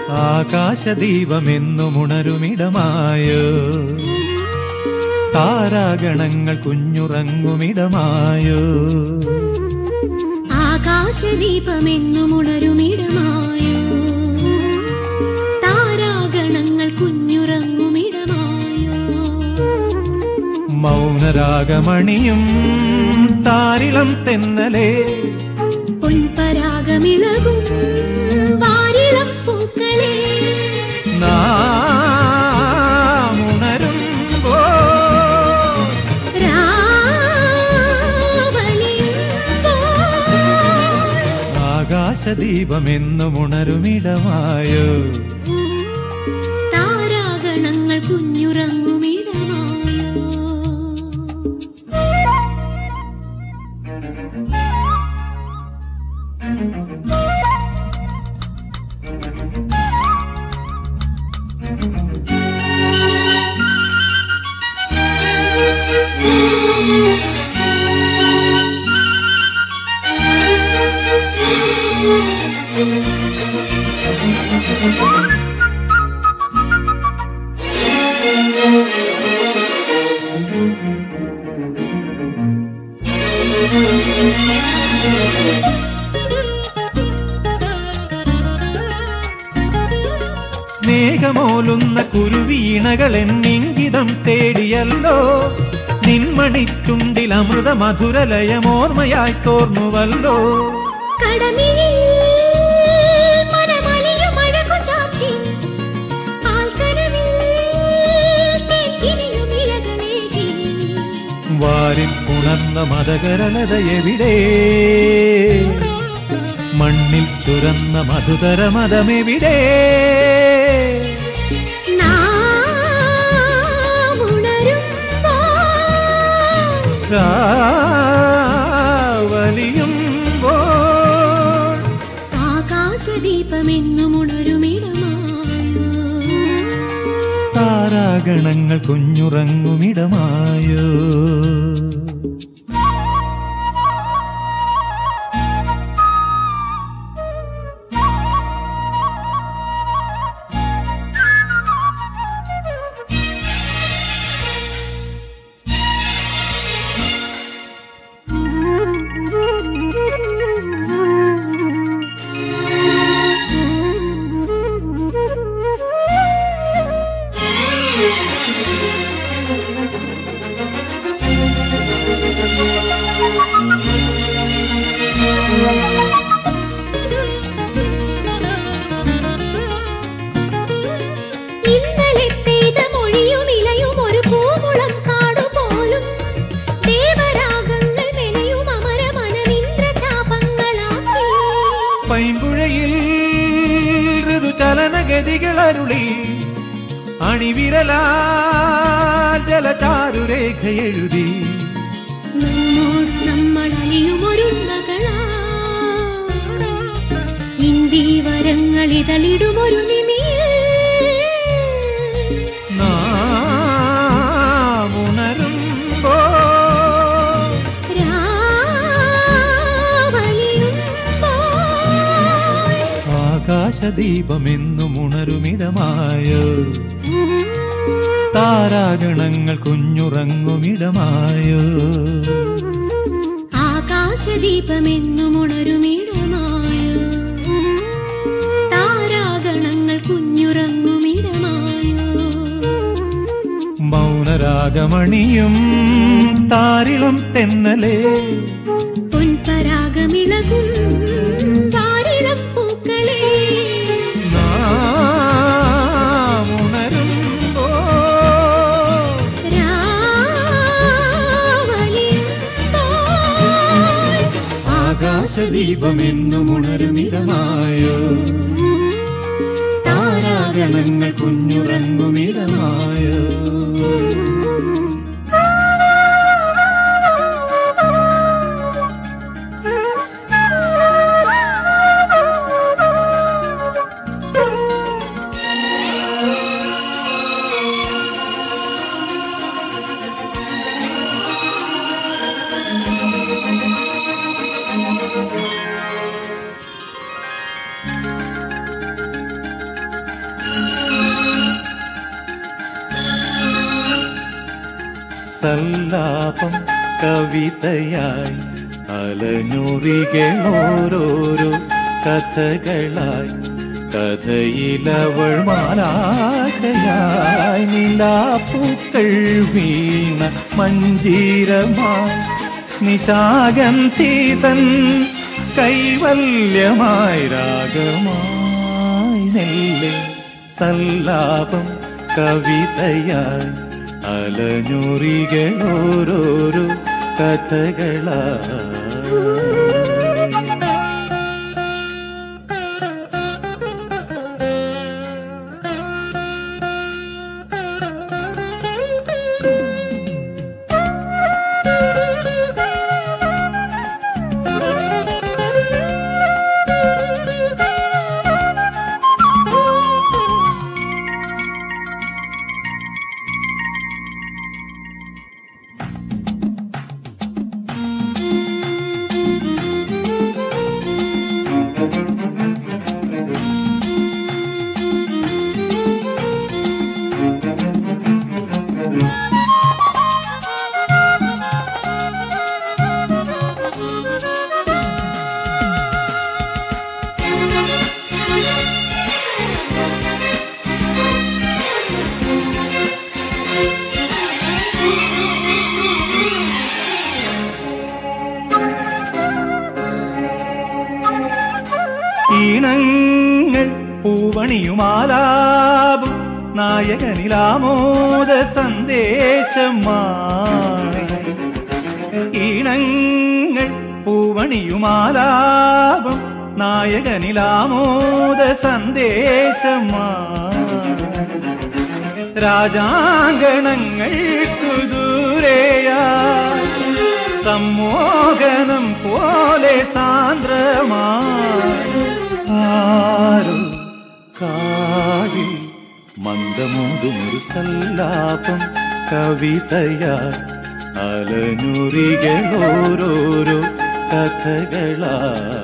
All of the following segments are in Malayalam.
ആകാശദീപമെന്നുമുണരുമിടമായോ താരാഗണങ്ങൾ കുഞ്ഞുറങ്ങുമിടമായോ ആകാശദീപമെന്നും ഉണരുമിടമായോ താരാഗണങ്ങൾ കുഞ്ഞുറങ്ങുമിടമായോ മൗനരാഗമണിയും താരിളം തെന്നലേ പൊൻപരാഗമിളകും വാരിളം പൂക്കളെ നാം ഉണരുമ്പോ രാവലിയുമ്പോൾ ആകാശദീപമെന്നും ഉണരുമിടമായോ താരാഗണങ്ങൾ കുഞ്ഞുറങ്ങുമിടമായോ സ്നേഹമോലുന്ന കുരുവീണകൾ എന്നിംഗിതം തേടിയല്ലോ നിൻമണിച്ചുണ്ടിൽ അമൃത മധുരലയമോർമ്മയായി തോർന്നുവല്ലോ കടമിഴിയിൽ മനമലിയുമഴകു ചാർത്തി, പാൽക്കരവിൽ തേക്കിനിയും ഇലകളേകി. വാരിൽ ഉണർന്ന മതകരലത എവിടെ മണ്ണിൽ ചുരന്ന മധുതര മതമെവിടെ നാം ഉണരുമ്പോൾ രാവലിയുമ്പോൾ ആകാശദീപമെന്നും ഉണരുമിടമായോ താരാഗണങ്ങൾ കുഞ്ഞുറങ്ങുമിടമായോ ഇന്നലെ പെയ്ത മൊഴിയും ഇലയും ഒരു പൂമുളം കാടുപോലും ദേവരാഗങ്ങൾ മെനയും അമരമനമിന്ദ്രചാപങ്ങളാക്കി പൈമ്പുഴയിൽ ഋതുചലനഗതികളരുളി അണിവിരലാ ജലചാരുരേഖ എഴുതി നമ്മോട് നമ്മൾ അലിയുമൊരുണ്ണകളാ ഇന്ദീവരങ്ങൾ ഇതളിടുമൊരു നിമിയിൽ നാം ഉണരുമ്പോ രാവലിയുമ്പോൾ ആകാശദീപമെന്നും ഉണരുമിടമായോ താരാഗണങ്ങൾ കുഞ്ഞുറങ്ങുമിടമായോ ആകാശദീപമെന്നും ഉണരുമിടമായോ താരാഗണങ്ങൾ കുഞ്ഞുറങ്ങുമിടമായോ മൗനരാഗമണിയും താരിളം തെന്നലേ പൊൻപരാഗമിളകും വാരിളം പൂക്കളെ നാം ഉണരുമ്പോ രാവലിയുമ്പോൾ ആകാശദീപമെന്നും ഉണരുമിടമായോ താരാഗണങ്ങൾ കുഞ്ഞുറങ്ങുമിടമായോ സല്ലാപം കവിതയായി അലഞ്ഞുറികളോരോരോ കഥകളായി കഥയിലവൾ മാലാകയായി നിലാപ്പൂക്കൾ വീണ മഞ്ജീരമായി നിശാഗന്ധീതൻ കൈവല്യമായി രാഗമായി നെല്ല് സല്ലാപം കവിതയായി അലഞ്ഞുറികളോരോരോ കഥകളായി ഈണങ്ങൾ പൂവണിയുമാലാപും നായകനിലാമോദ സന്ദേശമായി ഈണങ്ങൾ പൂവണിയുമാലാപം നായകനിലാമോദ സന്ദേശമായി രാജാങ്കണങ്ങൾക്കു ദൂരെയായി സമ്മോഹനം പോലെ സാന്ദ്രമായി ആരോ കാതിൽ മന്ദമോതുമൊരു സല്ലാപം കവിതയായി അലനുറികളോരോരോ കഥകളായി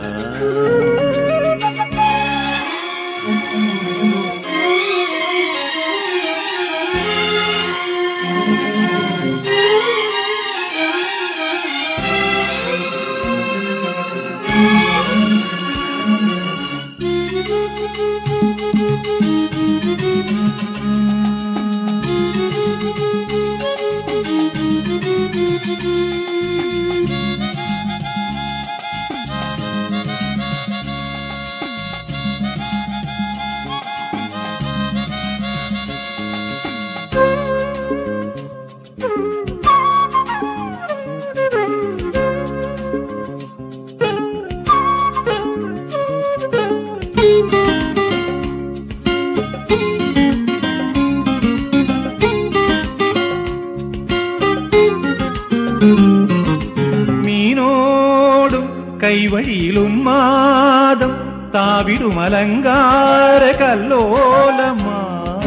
മീനോടും കൈവഴിയിൽ ഉന്മാദം താവിടും അലങ്കാര കല്ലോലമാ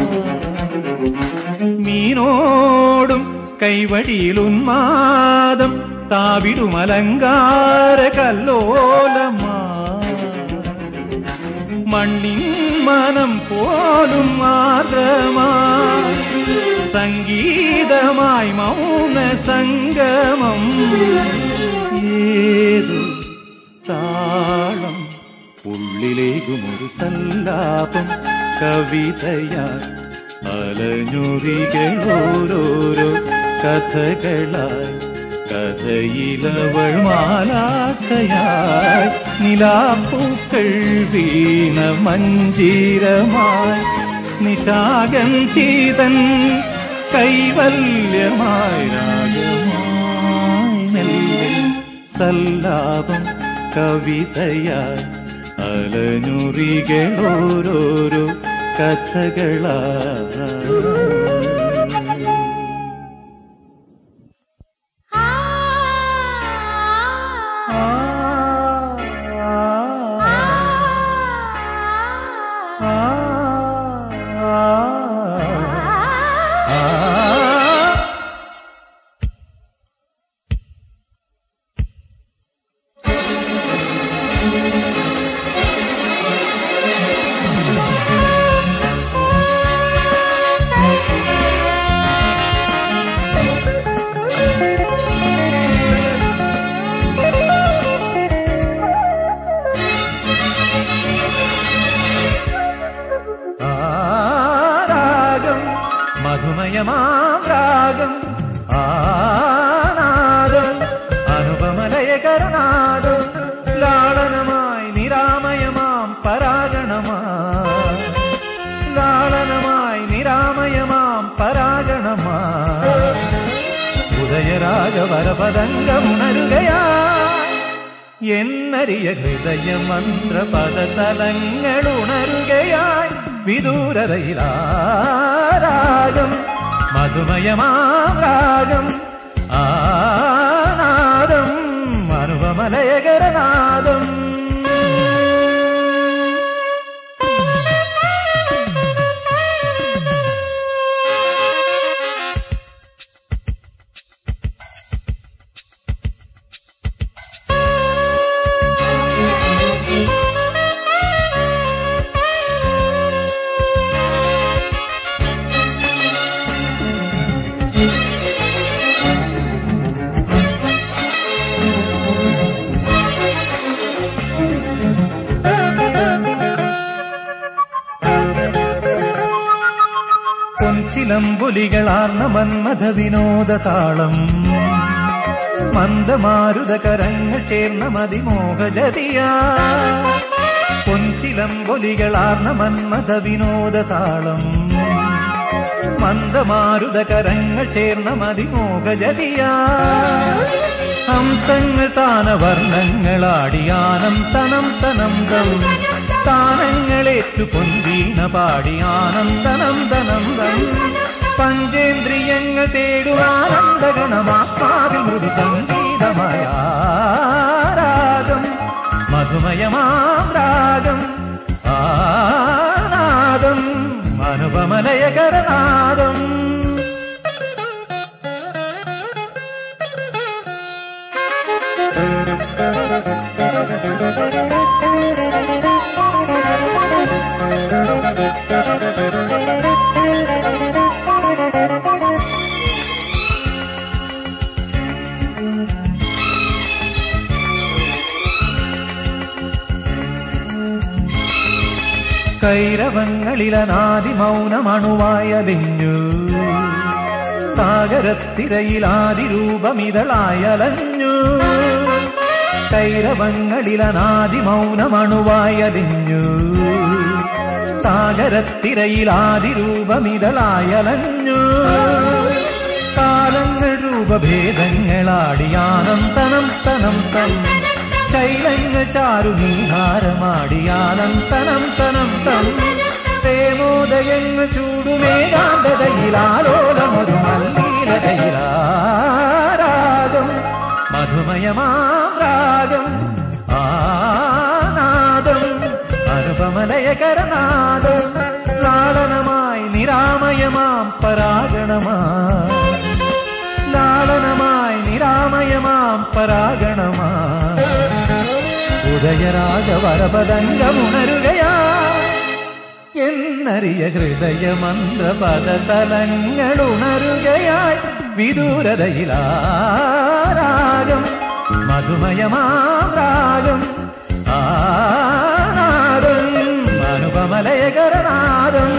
മീനോടും കൈവഴിയിൽ ഉന്മാദം താവിടും അലങ്കാര കല്ലോലമാ മണ്ണിൻ മനം പോലും ആർദ്രമായി സംഗീതമായി മൗന സംഗമം ഏതു താളം ഉള്ളിലേകുമൊരു സല്ലാപം കവിതയായി അലഞ്ഞുറികളോരോരോ കഥകളായി കഥയിലവൾ മാലാക്കയായി നിലാപ്പൂക്കൾ വീണ മഞ്ജീരമായി നിശാഗന്ധീതൻ കൈവല്യമായി രാഗമായി മെല്ലെ സല്ലാപം കവിതയായി അലഞ്ഞുറികളോരോരോ കഥകളായി ആ, ആ, ആ, ആ. ആ മധുമയമാം രാഗം ആനാദം അനുപമലയകരനാദം ലാളനമായി നിരാമയമാം പരാഗണമായി ലാളനമായി നിരാമയമാം പരാഗണമായി ഉദയരാഗവരപദംഗമുണരുകയായി എന്നറിയ ഹൃദയമന്ത്രപദതലങ്ങളുണരുകയായി വിദൂരതയിലാരാഗം മധുമയമാം രാഗം ആനാദം അനുപമലയകരനാദം പൊൻചിലമ്പുലികളാർന്ന മന്മഥ വിനോദ താളം മന്ദമാരുത കരങ്ങൾ ചേർന്ന മതിമോഹജതിയാ പൊൻചിലമ്പൊലികളാർന്ന മന്മഥ വിനോദ താളം മന്ദമാരുത കരങ്ങൾ ചേർന്ന മതിമോഹജതിയാ ഹംസങ്ങൾ താനവർണ്ണങ്ങളാടിയാനം തനം തനം തം താനങ്ങളേറ്റു പൊന്തീന പാടിയാനന്ദനം ദനം ദം പഞ്ചേന്ദ്രിയങ്ങൾ തേടുവാനന്ദഗണമാത്മാവിൽ മൃദു സംഗീതമായ രാഗം മധുമയമാം രാഗം ആനാദം അനുപമലയകരനാദം കൈരവങ്ങളിലനാദി മൗനമണുവായലിഞ്ഞു സാഗരത്തിരയിലാദി രൂപമിതളായലഞ്ഞു കൈരവങ്ങളിലനാദി മൗനമണുവായലിഞ്ഞു സാഗരത്തിരയിലാദി രൂപമിതളായലഞ്ഞു കാലങ്ങൾ രൂപഭേദങ്ങളാടിയാനം തനം തനം തം ശൈലങ്ങൾ ചാരു നീഹാരമാടിയാനം തനം തനം തം പ്രേമോദയങ്ങൾ ചൂടുമേകാന്തതയിലാലോലമൊരു മല്ലീലകയിലാരാഗം മധുമയമാം രാഗം ആനാദം അനുപമലയകരനാദം ലാളനമായി നിരാമയമാം പരാഗണമായി ലാളനമായി നിരാമയമാം പരാഗണമായി ഉദയരാഗവരപദംഗമുണരുകയാ എന്നറിയ ഹൃദയമന്ത്രപദതലങ്ങളുണരുകയായി വിദൂരതയിലാരാഗം മധുമയമാം രാഗം ആനാദം അനുപമലയകരനാദം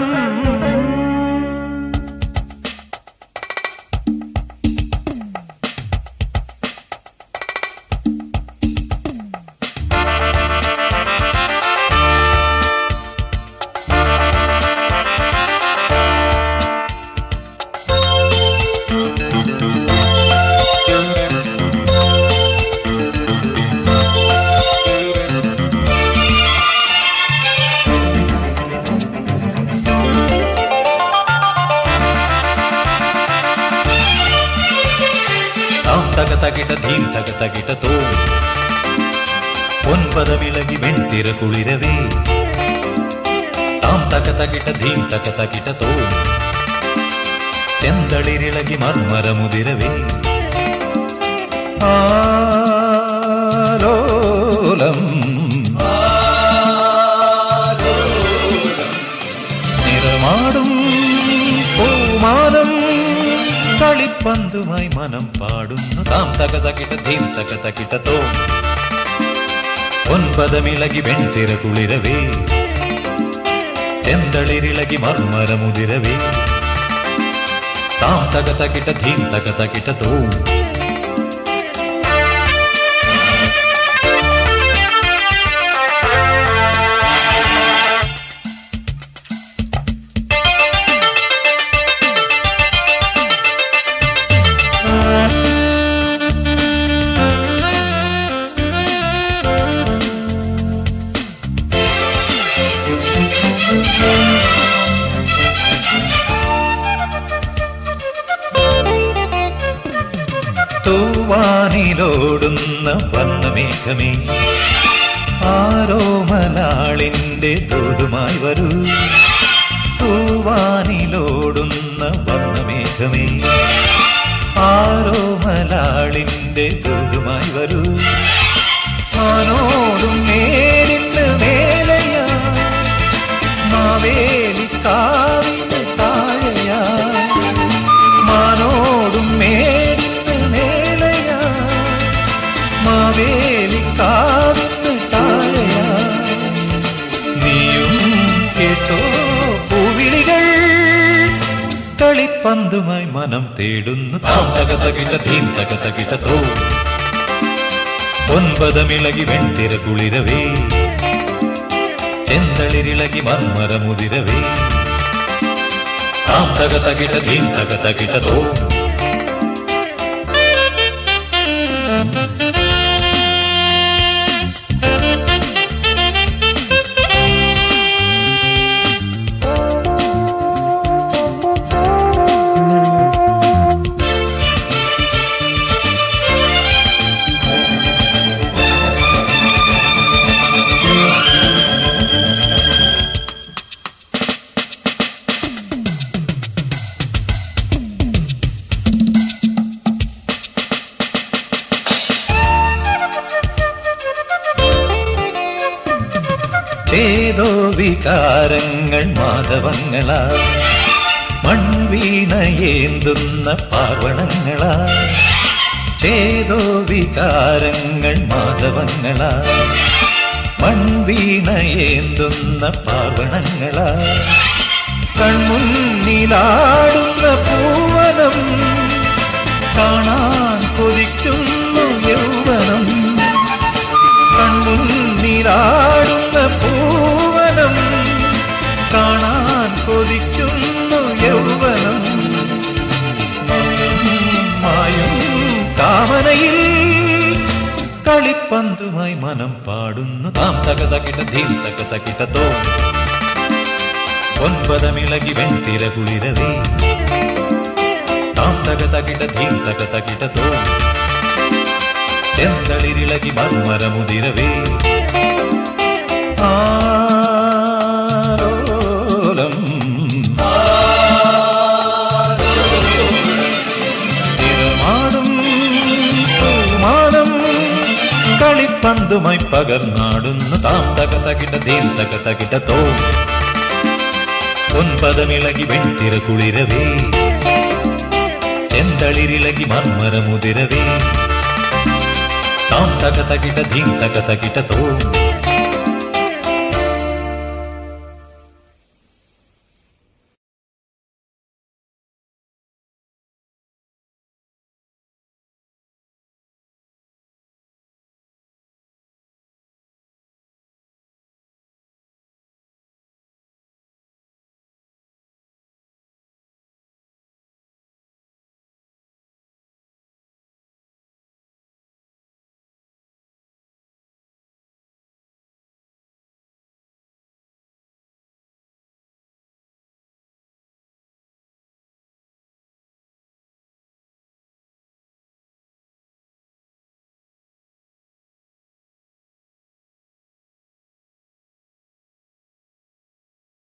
താം തക തകിട ധീം തക തകിട തോ ഒൻപത വിളകി വെൺതിര കുളിരവേ താം തക തകിട ധീം തക തകിട തോ ചെന്തളിരിളകി മർമരമുതിരവേ ആലോലം നിറമാടും പൂമാനം കളിപ്പന്തുമായി മനം പാടുന്നു താം തക തകിട ധീം തക തകിട തോ ഒൻപതമിളകി വെൺതിര കുളിരവേ ചെന്തളിരിളകി മർമരമുതിരവേ താം തക തകിട ധീം തക തകിട തോം തൂവാനിലോടുന്ന വർണ്ണമേഘമേ ആരോ മലാളിന്റെ ദൂതുമായി വരൂ തൂവാനിലോടുന്ന വർണ്ണമേഘമേ ആരോ മലാളിന്റെ ദൂതുമായി വരൂ മാനോടും മേലിന് മേലയാ മാവേലി കാവിന് താഴയാ മാനോടും മേലിന് മേലയാ മാവേലി കാവിന് താഴയാ നീയും കേട്ടോ പൂവിളികൾ കളിപ്പന്തുമായി മനം തേടുന്നു താം തക തകിട്ട ധീം തക തകിട്ട തോ ഒൻപതമിളകി വെൺതിര കുളിരവേ ചെന്തളിരിളകി മർമരമുതിരവേ താം തക തകിട്ട ധീം തക തകിട്ട തോ ചേതോ വികാരങ്ങൾ മാധവങ്ങളാ മൺവീണയേന്തുന്ന പാർവണങ്ങളാ ചേതോ വികാരങ്ങൾ മാധവങ്ങളാ മൺവീണയേന്തുന്ന പാർവണങ്ങളാ കൺമുന്നിലാടുന്ന പൂവനം കാണാൻ കൊതിക്കുന്നു യൗവനം കൺമുന്നിലാടുന്ന പൂവനം കാണാൻ കൊതിക്കുന്നു യൗവനം മായും കാമനയിൽ കളിപ്പന്തുമായി മനം പാടുന്നു താം തക തകിട ധീം തക തകിട തോ ഒൻപതമിളകി വെൺതിര കുളിരവേ താം തക തകിട ധീം തക തകിട തോ ചെന്തളിരിളകി മർമരമുതിരവേ ആലോലം തിരമാടും പൂമാനം കളിപ്പന്തുമായി പകർന്നാടുന്നു താം തക തകിട ധീം തക തകിട തോ ഒൻപതമിളകി വെൺതിര കുളിരവേ ചെന്തളിരിളകി മർമരമുതിരവേ താം തക തകിട ധീം തക തകിട തോ